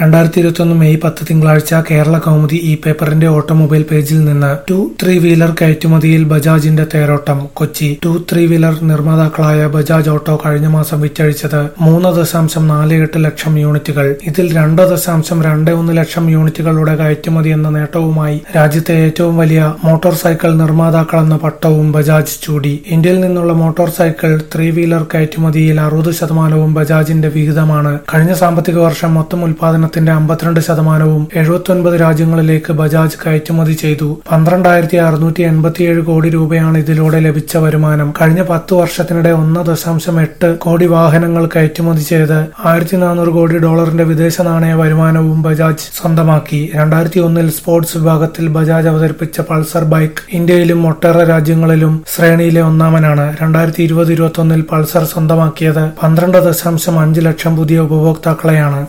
രണ്ടായിരത്തി ഇരുപത്തിയൊന്ന് മെയ് പത്ത് തിങ്കളാഴ്ച കേരള കൗമുദി ഈ പേപ്പറിന്റെ ഓട്ടോമൊബൈൽ പേജിൽ നിന്ന് ടു ത്രീ വീലർ കയറ്റുമതിയിൽ ബജാജിന്റെ തേരോട്ടം കൊച്ചി ടു ത്രീ വീലർ നിർമ്മാതാക്കളായ ബജാജ് ഓട്ടോ കഴിഞ്ഞ മാസം വിറ്റഴിച്ചത് മൂന്ന് ദശാംശം നാല് എട്ട് ലക്ഷം യൂണിറ്റുകൾ ഇതിൽ രണ്ട് ദശാംശം രണ്ട് ഒന്ന് ലക്ഷം യൂണിറ്റുകളുടെ കയറ്റുമതി എന്ന നേട്ടവുമായി രാജ്യത്തെ ഏറ്റവും വലിയ മോട്ടോർ സൈക്കിൾ നിർമ്മാതാക്കളെന്ന പട്ടവും ബജാജ് ചൂടി ഇന്ത്യയിൽ നിന്നുള്ള മോട്ടോർ സൈക്കിൾ ത്രീ വീലർ കയറ്റുമതിയിൽ അറുപത് ശതമാനവും ബജാജിന്റെ വിഹിതമാണ് കഴിഞ്ഞ സാമ്പത്തിക വർഷം മൊത്തം ഉൽപാദനത്തിന്റെ അമ്പത്തിരണ്ട് ശതമാനവും എഴുപത്തൊൻപത് രാജ്യങ്ങളിലേക്ക് ബജാജ് കയറ്റുമതി ചെയ്തു പന്ത്രണ്ടായിരത്തി അറുന്നൂറ്റി എൺപത്തിയേഴ് കോടി രൂപയാണ് ഇതിലൂടെ ലഭിച്ച വരുമാനം കഴിഞ്ഞ പത്ത് വർഷത്തിനിടെ ഒന്ന് ദശാംശം എട്ട് കോടി വാഹനങ്ങൾ കയറ്റുമതി ചെയ്ത് ആയിരത്തി നാനൂറ് കോടി ഡോളറിന്റെ വിദേശ നാണയ വരുമാനവും ബജാജ് സ്വന്തമാക്കി രണ്ടായിരത്തി ഒന്നിൽ സ്പോർട്സ് വിഭാഗത്തിൽ ബജാജ് അവതരിപ്പിച്ച പൾസർ ബൈക്ക് ഇന്ത്യയിലും ഒട്ടേറെ രാജ്യങ്ങളിലും ശ്രേണിയിലെ ഒന്നാമനാണ് രണ്ടായിരത്തി ഇരുപത് ഇരുപത്തി ഒന്നിൽ പൾസർ സ്വന്തമാക്കിയത് പന്ത്രണ്ട് ദശാംശം അഞ്ച് ലക്ഷം പുതിയ ഉപഭോക്താക്കളെയാണ്